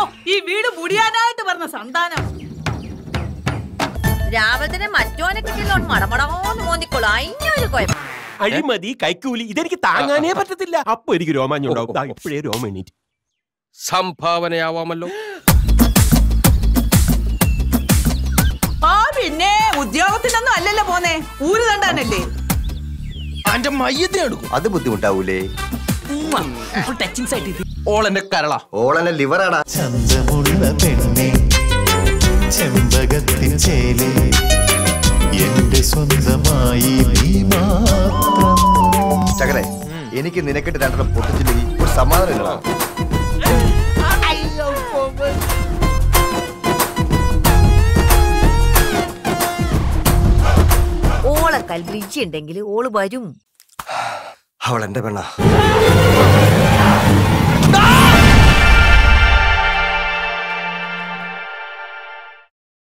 ഓ ഈ വീട് മുടിയാനായിട്ട് പറഞ്ഞ സന്താനം രാവിലെ തന്നെ മറ്റോനെ കിട്ടില്ലോണ്ട് മടമടോന്ന് മോന്തിക്കോളൂ അതിനൊരു കുഴപ്പം അഴിമതി കൈക്കൂലി ഇതെനിക്ക് താങ്ങാനേ പറ്റത്തില്ല അപ്പൊ എനിക്ക് രോമാഞ്ചം ഉണ്ടാവും ദാ ഇപ്പോഴേ രോമം എണീറ്റ് സംഭാവനയാവാമല്ലോ ആ പിന്നെ ഉദ്യോഗത്തിനൊന്നും അല്ലല്ലോ പോന്നെ ഊര് തണ്ടാനല്ലേ അന്റെ മയ്യത്തിനെ എടുക്കും അത് ബുദ്ധിമുട്ടാവൂലേ ടച്ചിങ് സൈറ്റ് ഓളെന്റെ കരള ഓളെന്നെ ലിവറാടാ ചന്തമുള്ള പെണ്ണെ ചെമ്പകത്തിൻ ചേലെ എന്റെ സ്വന്തമായി നീ മാത്രം ചകരെ എനിക്ക് നിനക്കിട്ട് രണ്ടെണ്ണം പൊട്ടിച്ചില്ലെങ്കിൽ ഒരു സമാധാനം ഇല്ലടാ ഓളെ കൽപ്പിച്ച് ഉണ്ടെങ്കിൽ ഓള് വരും അവൾ എന്റെ പെണ്ണ